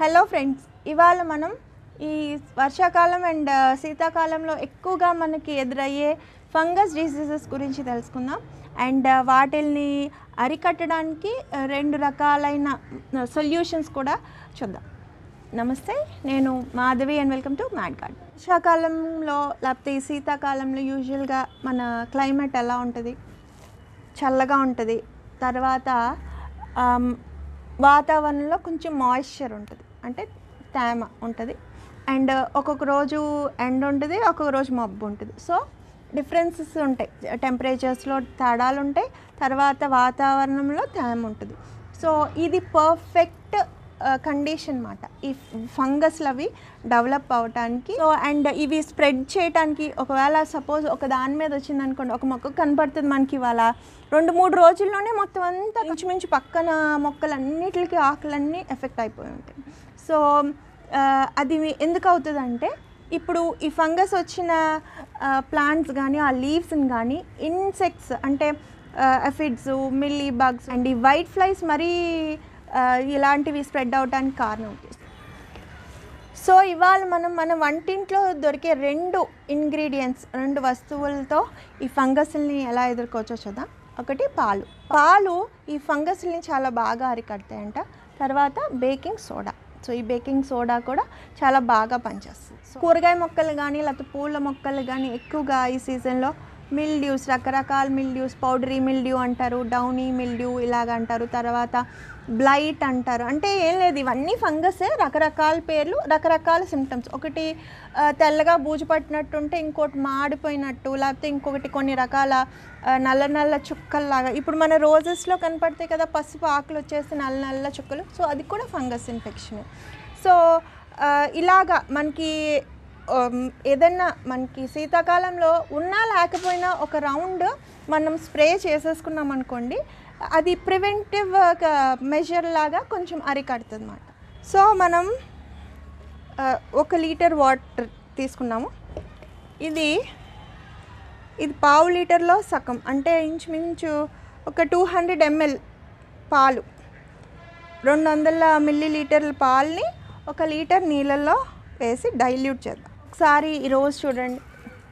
Hello friends ఇవాళ మనం ఈ వర్షాకాలం అండ్ శీతాకాలంలో ఎక్కువగా మనకి ఎదురయ్యే ఫంగస్ డిసీజెస్ గురించి తెలుసుకుందాం అండ్ వాటిల్ని అరికట్టడానికి ఆ, రెండు రకాలైన సొల్యూషన్స్ కూడా చూద్దాం నమస్తే నేను Madhavi and welcome to Mad Guard వర్షాకాలంలో లేకపోతే ఈ శీతాకాలంలో యూజువల్గా మన క్లైమేట్ ఎలా ఉంటుంది చల్లగా ఉంటుంది తర్వాత ఆమ్, వాతావరణంలో కొంచెం మాయిశ్చర్ ఉంటుంది అంటే తేమ ఉంటుంది అండ్ ఒక్కొక్క రోజు ఎండ ఉంటుంది ఒక్కొక్క రోజు మబ్బు ఉంటుంది సో డిఫరెన్సెస్ ఉంటాయి టెంపరేచర్స్లో తేడాలు ఉంటాయి తర్వాత వాతావరణంలో తేమ ఉంటుంది సో ఇది పర్ఫెక్ట్ కండిషన్ మాట ఈ ఫంగస్లు అవి డెవలప్ అవటానికి సో అండ్ ఇవి స్ప్రెడ్ చేయడానికి ఒకవేళ సపోజ్ ఒక దాని మీద వచ్చింది అనుకోండి ఒక మొక్క కనపడుతుంది మనకి ఇవాళ రెండు మూడు రోజుల్లోనే మొత్తం అంతా ఇంచుమించు పక్కన మొక్కలన్నిటికి ఆకులన్నీ ఎఫెక్ట్ అయిపోయి ఉంటాయి సో ఆ, అది ఎందుకు అవుతుందంటే ఇప్పుడు ఈ ఫంగస్ వచ్చిన ప్లాంట్స్ కానీ ఆ లీవ్స్ని కానీ ఇన్సెక్ట్స్ అంటే ఎఫిడ్స్ మిల్లీ బగ్స్ అండ్ ఈ వైట్ ఫ్లైస్ మరీ ఆ, ఇలాంటివి స్ప్రెడ్ అవడానికి కారణం అవుతుంది సో ఇవాళ మనం మన వంటింట్లో దొరికే రెండు ఇంగ్రీడియంట్స్ రెండు వస్తువులతో ఈ ఫంగస్ని ఎలా ఎదుర్కోవచ్చో చూద్దాం ఒకటి పాలు పాలు ఈ ఫంగస్ని చాలా బాగా అరికడతాయంట తర్వాత బేకింగ్ సోడా సో ఈ బేకింగ్ సోడా కూడా చాలా బాగా పనిచేస్తుంది సో కూరగాయ మొక్కలు కానీ లేకపోతే పూల మొక్కలు కానీ ఎక్కువగా ఈ సీజన్లో మిల్డ్యూస్ రకరకాల మిల్డ్యూస్ పౌడరీ మిల్డ్యూ అంటారు డౌనీ మిల్డ్యూ ఇలాగ అంటారు తర్వాత బ్లైట్ అంటారు అంటే ఏం లేదు ఇవన్నీ ఫంగసే రకరకాల పేర్లు రకరకాల సిమ్టమ్స్ ఒకటి ఆ, తెల్లగా బూజు పట్టినట్టుంటే ఇంకోటి మాడిపోయినట్టు లేకపోతే ఇంకొకటి కొన్ని రకాల ఆ, నల్ల నల్ల చుక్కల్లాగా ఇప్పుడు మన రోజెస్లో కనపడతాయి కదా పసుపు ఆకులు వచ్చేసి నల్ల నల్ల చుక్కలు సో అది కూడా ఫంగస్ ఇన్ఫెక్షన్ సో ఆ, ఇలాగా మనకి ఉమ్, ఏదన్నా మనకి శీతాకాలంలో ఉన్నా లేకపోయినా ఒక రౌండ్ మనం స్ప్రే చేసేసుకున్నాం అనుకోండి అది ప్రివెంటివ్ మెజర్ లాగా కొంచెం అరికడుతుంది అన్నమాట సో మనం ఆ, ఒక లీటర్ వాటర్ తీసుకున్నాము ఇది ఇది పావు లీటర్లో సగం అంటే ఇంచుమించు ఒక టూ హండ్రెడ్ ఎంఎల్ పాలు రెండు వందల మిల్లీ లీటర్ల పాలని ఒక లీటర్ నీళ్ళల్లో వేసి డైల్యూట్ చేద్దాం ఒకసారి ఈరోజు చూడండి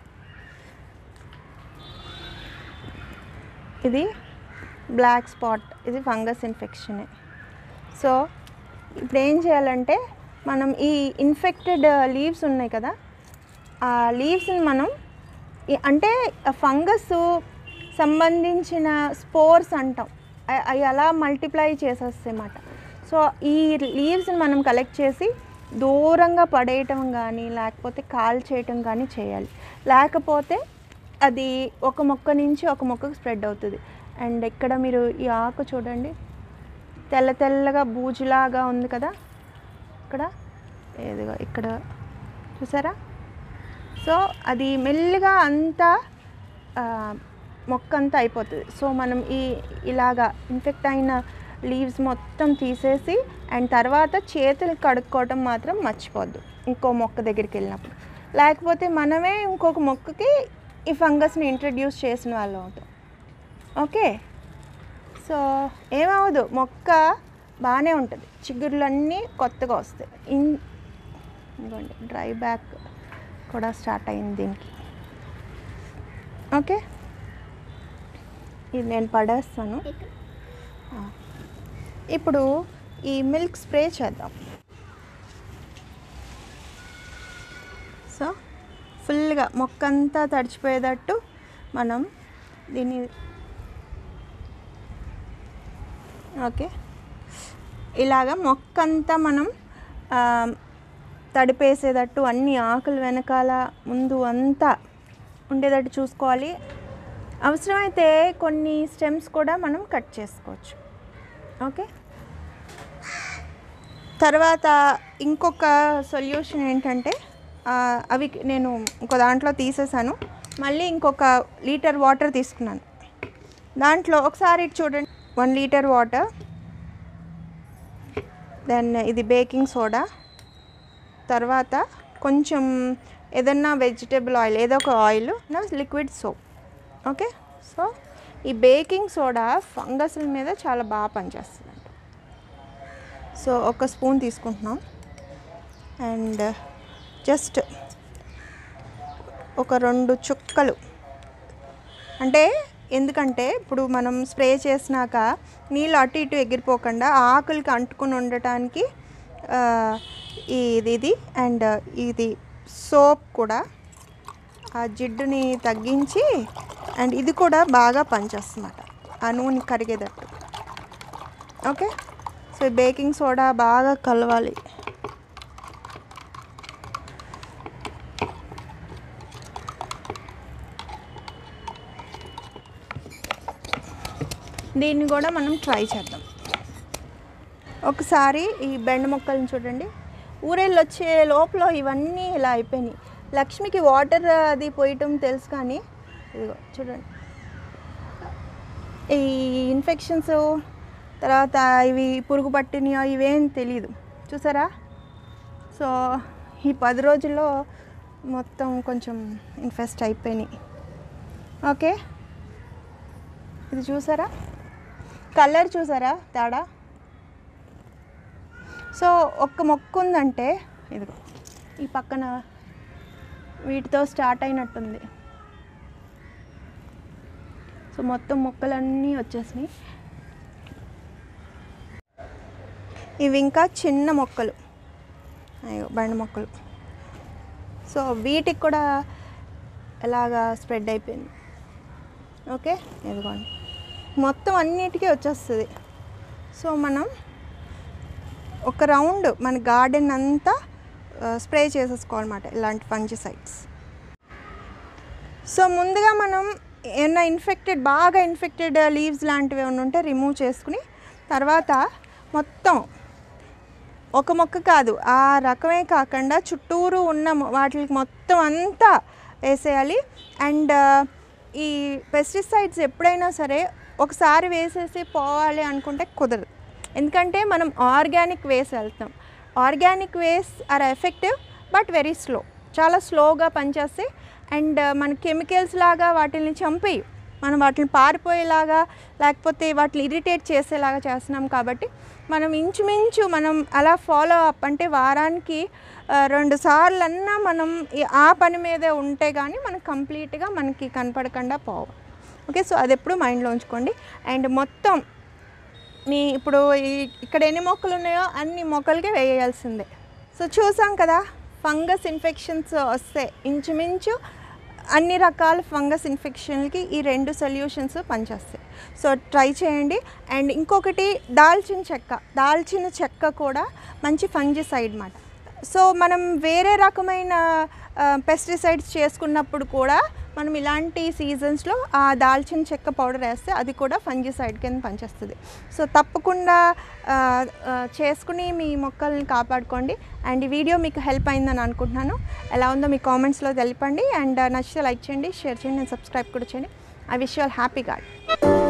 ఇది బ్లాక్ స్పాట్ ఇది ఫంగస్ ఇన్ఫెక్షనే సో ఇప్పుడు ఏం చేయాలంటే మనం ఈ ఇన్ఫెక్టెడ్ లీవ్స్ ఉన్నాయి కదా ఆ లీవ్స్ని మనం ఈ- అంటే ఫంగస్ సంబంధించిన స్పోర్స్ అంటాం అ- అవి అలా మల్టిప్లై చేసేస్తాయి అన్నమాట సో ఈ లీవ్స్ని మనం కలెక్ట్ చేసి దూరంగా పడేయటం కానీ లేకపోతే కాల్ చేయటం కానీ చేయాలి లేకపోతే అది ఒక మొక్క నుంచి ఒక మొక్కకు స్ప్రెడ్ అవుతుంది అండ్ ఇక్కడ మీరు ఈ ఆకు చూడండి తెల్ల తెల్లగా బూజులాగా ఉంది కదా ఇక్కడ ఏదిగో ఇక్కడ చూసారా సో అది మెల్లిగా అంతా ఆ, మొక్క అంతా అయిపోతుంది సో మనం ఈ ఇలాగా ఇన్ఫెక్ట్ అయిన లీవ్స్ మొత్తం తీసేసి అండ్ తర్వాత చేతులు కడుక్కోవటం మాత్రం మర్చిపోద్దు ఇంకో మొక్క దగ్గరికి వెళ్ళినప్పుడు లేకపోతే మనమే ఇంకొక మొక్కకి ఈ ఫంగస్ని ఇంట్రడ్యూస్ చేసిన వాళ్ళం అవుతాం ఓకే సో ఏమవదు మొక్క బాగానే ఉంటుంది చిగుర్లన్నీ కొత్తగా వస్తాయి ఇన్ ఇదిగోండి డ్రై బ్యాక్ కూడా స్టార్ట్ అయింది దీనికి ఓకే ఇది నేను పడేస్తాను ఆ. ఇప్పుడు ఈ మిల్క్ స్ప్రే చేద్దాం సో ఫుల్గా మొక్క అంతా తడిచిపోయేటట్టు మనం దీన్ని ఓకే ఇలాగ మొక్క అంతా మనం ఆ, తడిపేసేటట్టు అన్ని ఆకులు వెనకాల ముందు అంతా ఉండేటట్టు చూసుకోవాలి అవసరమైతే కొన్ని స్టెమ్స్ కూడా మనం కట్ చేసుకోవచ్చు ఓకే తర్వాత ఇంకొక సొల్యూషన్ ఏంటంటే ఆ, అవి నేను ఇంకో దాంట్లో తీసేసాను మళ్ళీ ఇంకొక లీటర్ వాటర్ తీసుకున్నాను దాంట్లో ఒకసారి ఇటు చూడండి వన్ లీటర్ వాటర్ దెన్ ఇది బేకింగ్ సోడా తర్వాత కొంచెం ఏదన్నా వెజిటేబుల్ ఆయిల్ ఏదో ఒక ఆయిల్ నా లిక్విడ్ సోప్ ఓకే సో ఈ బేకింగ్ సోడా ఫంగస్ల మీద చాలా బాగా పనిచేస్తుంది సో ఒక స్పూన్ తీసుకుంటున్నాం అండ్ జస్ట్ ఒక రెండు చుక్కలు అంటే ఎందుకంటే ఇప్పుడు మనం స్ప్రే చేసినాక నీళ్ళు అటు ఇటు ఎగిరిపోకుండా ఆ ఆకులకి అంటుకుని ఉండటానికి ఆ, ఇది ఇది అండ్ ఇది సోప్ కూడా ఆ జిడ్డుని తగ్గించి అండ్ ఇది కూడా బాగా పనిచేస్తుందన్నమాట ఆ నూనె కరిగేటట్టు ఓకే సో ఈ బేకింగ్ సోడా బాగా కలవాలి దీన్ని కూడా మనం ట్రై చేద్దాం ఒకసారి ఈ బెండ మొక్కలను చూడండి ఊరేళ్ళు వచ్చే లోపల ఇవన్నీ ఇలా అయిపోయినాయి లక్ష్మికి వాటర్ అది పోయటం తెలుసు కానీ ఇదిగో చూడండి ఈ ఇన్ఫెక్షన్స్ తర్వాత ఇవి పురుగు పట్టినాయో ఇవేం తెలియదు చూసారా సో ఈ పది రోజుల్లో మొత్తం కొంచెం ఇన్ఫెస్ట్ అయిపోయినాయి ఓకే ఇది చూసారా కలర్ చూసారా తేడా సో ఒక్క మొక్క ఉందంటే ఇదిగో ఈ పక్కన వీటితో స్టార్ట్ అయినట్టుంది సో మొత్తం మొక్కలన్నీ వచ్చేసినాయి ఇవి ఇంకా చిన్న మొక్కలు అయ్యో బండి మొక్కలు సో వీటికి కూడా ఎలాగా స్ప్రెడ్ అయిపోయింది ఓకే ఇదిగోండి మొత్తం అన్నిటికీ వచ్చేస్తుంది సో మనం ఒక రౌండ్ మన గార్డెన్ అంతా స్ప్రే చేసేసుకోవాలన్నమాట ఇలాంటి ఫంజిసైడ్స్ సో ముందుగా మనం ఏమైనా ఇన్ఫెక్టెడ్ బాగా ఇన్ఫెక్టెడ్ లీవ్స్ లాంటివి ఏమైనా ఉంటే రిమూవ్ చేసుకుని తర్వాత మొత్తం ఒక మొక్క కాదు ఆ రకమే కాకుండా చుట్టూరు ఉన్న మొ- వాటికి మొత్తం అంతా వేసేయాలి అండ్ ఈ పెస్టిసైడ్స్ ఎప్పుడైనా సరే ఒకసారి వేసేసి పోవాలి అనుకుంటే కుదరదు ఎందుకంటే మనం ఆర్గానిక్ వేస్ వెళ్తాం organic ways are effective but very slow చాలా స్లోగా పనిచేస్తాయి అండ్ మన కెమికల్స్ లాగా వాటిని చంపి మనం వాటిని పారిపోయేలాగా లేకపోతే వాటిని ఇరిటేట్ చేసేలాగా చేస్తున్నాం కాబట్టి మనం ఇంచుమించు మనం అలా ఫాలో అప్ అంటే వారానికి ఆ, రెండు సార్లు అన్నా మనం ఈ- ఆ పని మీదే ఉంటే కానీ మనకు కంప్లీట్గా మనకి కనపడకుండా పోవు ఓకే సో అది ఎప్పుడు మైండ్లో ఉంచుకోండి అండ్ మొత్తం మీ ఇప్పుడు ఈ- ఇక్కడ ఎన్ని మొక్కలు ఉన్నాయో అన్ని మొక్కలకి వేయాల్సిందే సో చూసాం కదా ఫంగస్ ఇన్ఫెక్షన్స్ వస్తే ఇంచుమించు అన్ని రకాల ఫంగస్ ఇన్ఫెక్షన్లకి ఈ రెండు సొల్యూషన్స్ పనిచేస్తాయి సో ట్రై చేయండి అండ్ ఇంకొకటి దాల్చిన చెక్క దాల్చిన చెక్క కూడా మంచి ఫంజిసైడ్ మాట సో మనం వేరే రకమైన పెస్టిసైడ్స్ చేసుకున్నప్పుడు కూడా మనం ఇలాంటి సీజన్స్లో ఆ దాల్చిన చెక్క పౌడర్ వేస్తే అది కూడా ఫంజిసైడ్ కింద పనిచేస్తుంది సో తప్పకుండా ఆ, ఆ, చేసుకుని మీ మొక్కల్ని కాపాడుకోండి అండ్ ఈ వీడియో మీకు హెల్ప్ అయిందని అనుకుంటున్నాను ఎలా ఉందో మీ కామెంట్స్లో తెలపండి అండ్ నచ్చితే లైక్ చేయండి షేర్ చేయండి అండ్ సబ్స్క్రైబ్ కూడా చేయండి I wish you all happy God